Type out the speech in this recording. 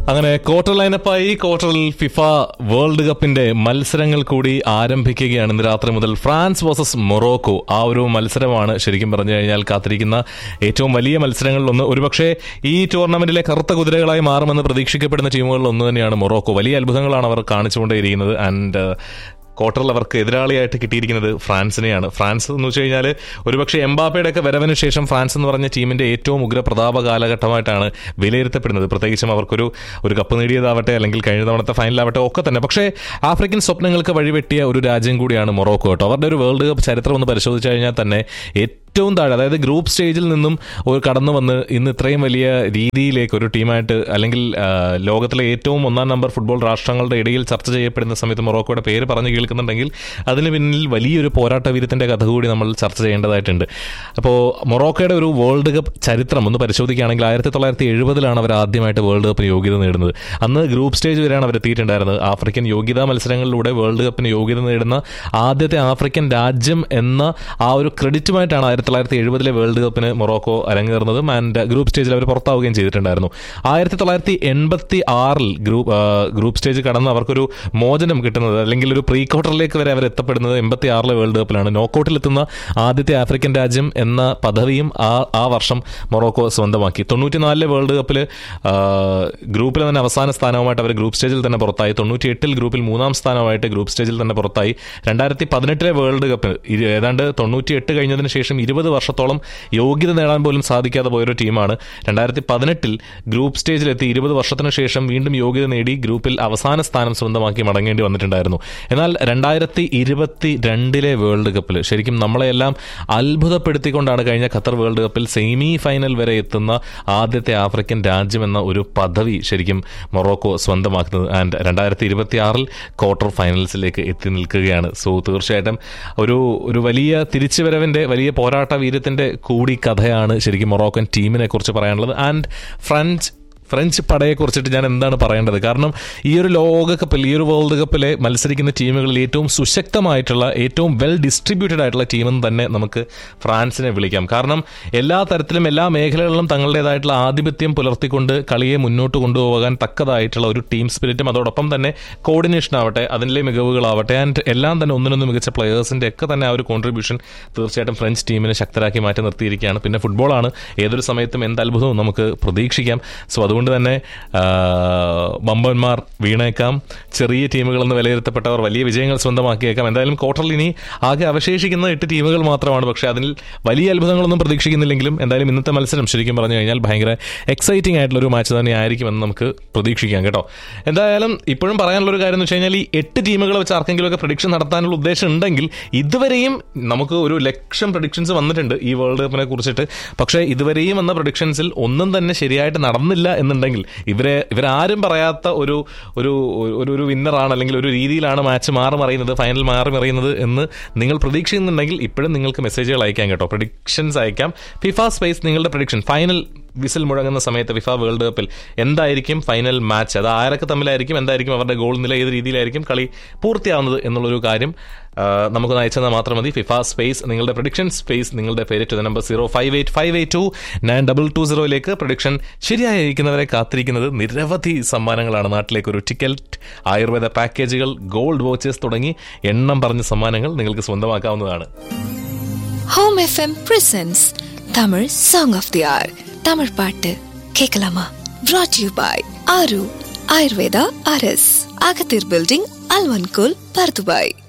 അങ്ങനെ ക്വാർട്ടർ ലൈനപ്പായി ക്വാർട്ടറിൽ FIFA world കപ്പിന്റെ മത്സരങ്ങൾ കൂടി ആരംഭിക്കുകയാണ് ഇന്ന് രാത്രി മുതൽ ഫ്രാൻസ് വേഴ്സസ് മൊറോക്കോ ആ ഒരു മത്സരമാണ് ശരിക്കും പറഞ്ഞു കഴിഞ്ഞാൽ കാത്തിരിക്കുന്ന ഏറ്റവും വലിയ മത്സരങ്ങളിലൊന്ന് ഒരുപക്ഷെ ഈ ടൂർണമെന്റിലെ കറുത്ത കുതിരകളായി മാറുമെന്ന് പ്രതീക്ഷിക്കപ്പെടുന്ന ടീമുകളിൽ ഒന്ന് തന്നെയാണ് മൊറോക്കോ വലിയ അത്ഭുതങ്ങളാണ് അവർ കാണിച്ചുകൊണ്ടേയിരിക്കുന്നത് ആൻഡ് ക്വാർട്ടറിൽ അവർക്ക് എതിരാളിയായിട്ട് കിട്ടിയിരിക്കുന്നത് ഫ്രാൻസിനെയാണ് ഫ്രാൻസ് എന്ന് വെച്ച് കഴിഞ്ഞാൽ ഒരുപക്ഷെ എംബാപ്പയുടെ ഒക്കെ വരവിന് ശേഷം ഫ്രാൻസ് എന്ന് പറഞ്ഞ ടീമിന്റെ ഏറ്റവും ഉഗ്ര പ്രതാപ കാലഘട്ടമായിട്ടാണ് വിലയിരുത്തപ്പെടുന്നത് പ്രത്യേകിച്ചും അവർക്കൊരു ഒരു കപ്പ് നേടിയതാവട്ടെ അല്ലെങ്കിൽ കഴിഞ്ഞ തവണത്തെ ഫൈനലാവട്ടെ ഒക്കെ തന്നെ പക്ഷേ ആഫ്രിക്കൻ സ്വപ്നങ്ങൾക്ക് വഴിവെട്ടിയ ഒരു രാജ്യം കൂടിയാണ് മൊറോക്കോ കേട്ടോ അവരുടെ ഒരു വേൾഡ് കപ്പ് ചരിത്രം ഒന്ന് പരിശോധിച്ചു കഴിഞ്ഞാൽ തന്നെ ഏറ്റവും താഴെ അതായത് ഗ്രൂപ്പ് സ്റ്റേജിൽ നിന്നും ഒരു കടന്നു വന്ന് ഇന്ന് ഇത്രയും വലിയ രീതിയിലേക്ക് ഒരു ടീമായിട്ട് അല്ലെങ്കിൽ ആ, ലോകത്തിലെ ഏറ്റവും ഒന്നാം നമ്പർ ഫുട്ബോൾ രാഷ്ട്രങ്ങളുടെ ഇടയിൽ ചർച്ച ചെയ്യപ്പെടുന്ന സമയത്ത് മൊറോക്കോയുടെ പേര് പറഞ്ഞു കേൾക്കുന്നുണ്ടെങ്കിൽ അതിന് പിന്നിൽ വലിയൊരു പോരാട്ട വീരത്തിന്റെ കഥ കൂടി നമ്മൾ ചർച്ച ചെയ്യേണ്ടതായിട്ടുണ്ട് അപ്പോൾ മൊറോക്കോയുടെ ഒരു വേൾഡ് കപ്പ് ചരിത്രം ഒന്ന് പരിശോധിക്കുകയാണെങ്കിൽ ആയിരത്തി തൊള്ളായിരത്തി എഴുപതിലാണ് അവർ ആദ്യമായിട്ട് വേൾഡ് കപ്പിന് യോഗ്യത നേടുന്നത് അന്ന് ഗ്രൂപ്പ് സ്റ്റേജ് വരെയാണ് അവർ എത്തിയിട്ടുണ്ടായിരുന്നത് ആഫ്രിക്കൻ യോഗ്യതാ മത്സരങ്ങളിലൂടെ വേൾഡ് കപ്പിന് യോഗ്യത നേടുന്ന ആദ്യത്തെ ആഫ്രിക്കൻ രാജ്യം എന്ന ആ ഒരു ക്രെഡിറ്റുമായിട്ടാണ് ആയിരത്തി തൊള്ളായിരത്തി എഴുപതിലെ വേൾഡ് കപ്പിന് മൊറോക്കോ അരങ്ങേറുന്നതും ആൻഡ് ഗ്രൂപ്പ് സ്റ്റേജിൽ അവർ പുറത്താവുകയും ചെയ്തിട്ടുണ്ടായിരുന്നു ആയിരത്തി തൊള്ളായിരത്തി എൺപത്തി ആറിൽ ഗ്രൂപ്പ് ഗ്രൂപ്പ് സ്റ്റേജ് കടന്ന് അവർക്കൊരു മോചനം കിട്ടുന്നത് അല്ലെങ്കിൽ ഒരു പ്രീ ക്വാർട്ടറിലേക്ക് വരെ അവർ എത്തപ്പെടുന്നത് എൺപത്തി ആറിലെ വേൾഡ് കപ്പിലാണ് നോക്കൌട്ടിൽ എത്തുന്ന ആദ്യത്തെ ആഫ്രിക്കൻ രാജ്യം എന്ന പദവിയും ആ ആ വർഷം മൊറോക്കോ സ്വന്തമാക്കി തൊണ്ണൂറ്റിനാലിലെ വേൾഡ് കപ്പിൽ ഗ്രൂപ്പിൽ തന്നെ അവസാന സ്ഥാനവുമായിട്ട് അവർ ഗ്രൂപ്പ് സ്റ്റേജിൽ തന്നെ പുറത്തായി തൊണ്ണൂറ്റി എട്ടിൽ ഗ്രൂപ്പിൽ മൂന്നാം സ്ഥാനമായിട്ട് ഗ്രൂപ്പ് സ്റ്റേജിൽ തന്നെ പുറത്തായി രണ്ടായിരത്തി പതിനെട്ടിലെ വേൾഡ് കപ്പ് ഇരു- ഏതാണ്ട് തൊണ്ണൂറ്റി എട്ട് കഴിഞ്ഞതിന് ശേഷം ഇരുപത് വർഷത്തോളം യോഗ്യത നേടാൻ പോലും സാധിക്കാതെ പോയൊരു ടീമാണ് രണ്ടായിരത്തി പതിനെട്ടിൽ ഗ്രൂപ്പ് സ്റ്റേജിലെത്തി ഇരുപത് വർഷത്തിന് ശേഷം വീണ്ടും യോഗ്യത നേടി ഗ്രൂപ്പിൽ അവസാന സ്ഥാനം സ്വന്തമാക്കി മടങ്ങേണ്ടി വന്നിട്ടുണ്ടായിരുന്നു എന്നാൽ രണ്ടായിരത്തി ഇരുപത്തി രണ്ടിലെ വേൾഡ് കപ്പിൽ ശരിക്കും നമ്മളെല്ലാം അത്ഭുതപ്പെടുത്തിക്കൊണ്ടാണ് കഴിഞ്ഞ ഖത്തർ വേൾഡ് കപ്പിൽ സെമി ഫൈനൽ വരെ എത്തുന്ന ആദ്യത്തെ ആഫ്രിക്കൻ രാജ്യമെന്ന ഒരു പദവി ശരിക്കും മൊറോക്കോ സ്വന്തമാക്കുന്നത് ആൻഡ് രണ്ടായിരത്തി ഇരുപത്തി ആറിൽ ക്വാർട്ടർ ഫൈനൽസിലേക്ക് എത്തി നിൽക്കുകയാണ് സോ തീർച്ചയായിട്ടും ഒരു ഒരു വലിയ തിരിച്ചുവരവിന്റെ വലിയ പോരാട്ട വീര്യത്തിന്റെ കൂടി കഥയാണ് ശരിക്കും മൊറോക്കൻ ടീമിനെ കുറിച്ച് പറയാനുള്ളത് ആൻഡ് ഫ്രഞ്ച് ഫ്രഞ്ച് പടയെ കുറിച്ചിട്ട് ഞാൻ എന്താണ് പറയേണ്ടത് കാരണം ഈ ഒരു ലോകകപ്പിൽ ഈ ഒരു വേൾഡ് കപ്പിലെ മത്സരിക്കുന്ന ടീമുകളിൽ ഏറ്റവും സുശക്തമായിട്ടുള്ള ഏറ്റവും വെൽ ഡിസ്ട്രിബ്യൂട്ടഡ് ആയിട്ടുള്ള ടീമെന്ന് തന്നെ നമുക്ക് ഫ്രാൻസിനെ വിളിക്കാം കാരണം എല്ലാ തരത്തിലും എല്ലാ മേഖലകളിലും തങ്ങളുടേതായിട്ടുള്ള ആധിപത്യം പുലർത്തിക്കൊണ്ട് കളിയെ മുന്നോട്ട് കൊണ്ടുപോകാൻ തക്കതായിട്ടുള്ള ഒരു ടീം സ്പിരിറ്റും അതോടൊപ്പം തന്നെ കോർഡിനേഷൻ ആവട്ടെ അതിലെ മികവുകളാവട്ടെ ആൻഡ് എല്ലാം തന്നെ ഒന്നിനൊന്ന് മികച്ച പ്ലെയേഴ്സിന്റെ ഒക്കെ തന്നെ ആ ഒരു കോൺട്രിബ്യൂഷൻ തീർച്ചയായിട്ടും ഫ്രഞ്ച് ടീമിനെ ശക്തരാക്കി മാറ്റി നിർത്തിയിരിക്കുകയാണ് പിന്നെ ഫുട്ബോളാണ് ഏതൊരു സമയത്തും എന്ത് അത്ഭുതവും നമുക്ക് പ്രതീക്ഷിക്കാം സോ അതുകൊണ്ട് തന്നെ ആ, വമ്പന്മാർ വീണേക്കാം ചെറിയ ടീമുകളെന്ന് വിലയിരുത്തപ്പെട്ടവർ വലിയ വിജയങ്ങൾ സ്വന്തമാക്കിയേക്കാം എന്തായാലും ക്വാർട്ടറിൽ ഇനി ആകെ അവശേഷിക്കുന്ന എട്ട് ടീമുകൾ മാത്രമാണ് പക്ഷേ അതിൽ വലിയ അത്ഭുതങ്ങളൊന്നും പ്രതീക്ഷിക്കുന്നില്ലെങ്കിലും എന്തായാലും ഇന്നത്തെ മത്സരം ശരിക്കും പറഞ്ഞു കഴിഞ്ഞാൽ ഭയങ്കര എക്സൈറ്റിംഗ് ആയിട്ടുള്ള ഒരു മാച്ച് തന്നെ ആയിരിക്കുമെന്ന് നമുക്ക് പ്രതീക്ഷിക്കാം കേട്ടോ എന്തായാലും ഇപ്പോഴും പറയാനുള്ള ഒരു കാര്യം എന്ന് വെച്ച് കഴിഞ്ഞാൽ ഈ എട്ട് ടീമുകളെ വെച്ച് ആർക്കെങ്കിലുമൊക്കെ പ്രഡിക്ഷൻ നടത്താനുള്ള ഉദ്ദേശം ഉണ്ടെങ്കിൽ ഇതുവരെയും നമുക്ക് ഒരു ലക്ഷം പ്രഡിക്ഷൻസ് വന്നിട്ടുണ്ട് ഈ വേൾഡ് കപ്പിനെ കുറിച്ചിട്ട് പക്ഷേ ഇതുവരെയും വന്ന പ്രഡിക്ഷൻസിൽ ഒന്നും തന്നെ ശരിയായിട്ട് നടന്നില്ല എന്നുണ്ടെങ്കിൽ ഇവരെ ഇവരാരും പറയാത്ത ഒരു ഒരു ഒരു ഒരു വിന്നറാണ് അല്ലെങ്കിൽ ഒരു രീതിയിലാണ് മാച്ച് മാറി മറിയുന്നത് ഫൈനൽ മാറി മറിയുന്നത് എന്ന് നിങ്ങൾ പ്രതീക്ഷിക്കുന്നുണ്ടെങ്കിൽ ഇപ്പോഴും നിങ്ങൾക്ക് മെസ്സേജുകൾ അയക്കാം കേട്ടോ പ്രഡിക്ഷൻസ് അയക്കാം ഫിഫ സ്പേസ് നിങ്ങളുടെ പ്രഡിക്ഷൻ ഫൈനൽ വിസിൽ മുഴങ്ങുന്ന സമയത്ത് ഫിഫ വേൾഡ് കപ്പിൽ എന്തായിരിക്കും ഫൈനൽ മാച്ച് അത് ആരൊക്കെ തമ്മിലായിരിക്കും എന്തായിരിക്കും അവരുടെ ഗോൾ നില ഏത് രീതിയിലായിരിക്കും കളി പൂർത്തിയാവുന്നത് എന്നുള്ളൊരു കാര്യം ആ, നമുക്ക് അയച്ചെന്നാൽ മാത്രം മതി ഫിഫ സ്പേസ് നിങ്ങളുടെ പ്രഡിക്ഷൻ സ്പേസ് നിങ്ങളുടെ പേര് to number zero five eight five eight two nine double two സീറോയിലേക്ക് പ്രഡിക്ഷൻ ശരിയായിരിക്കുന്നവരെ കാത്തിരിക്കുന്നത് നിരവധി സമ്മാനങ്ങളാണ് നാട്ടിലേക്ക് ഒരു ടിക്കറ്റ് ആയുർവേദ പാക്കേജുകൾ ഗോൾഡ് വാച്ചേഴ്സ് തുടങ്ങി എണ്ണം പറഞ്ഞ സമ്മാനങ്ങൾ നിങ്ങൾക്ക് സ്വന്തമാക്കാവുന്നതാണ് home FM presents Tamil song of the hour Tamil பாட்டு கேட்கலாமா brought you by Aaru Ayurveda அரஸ் அகத்தீர் பில்டிங் அல்வன்கோல் பர்துபாய்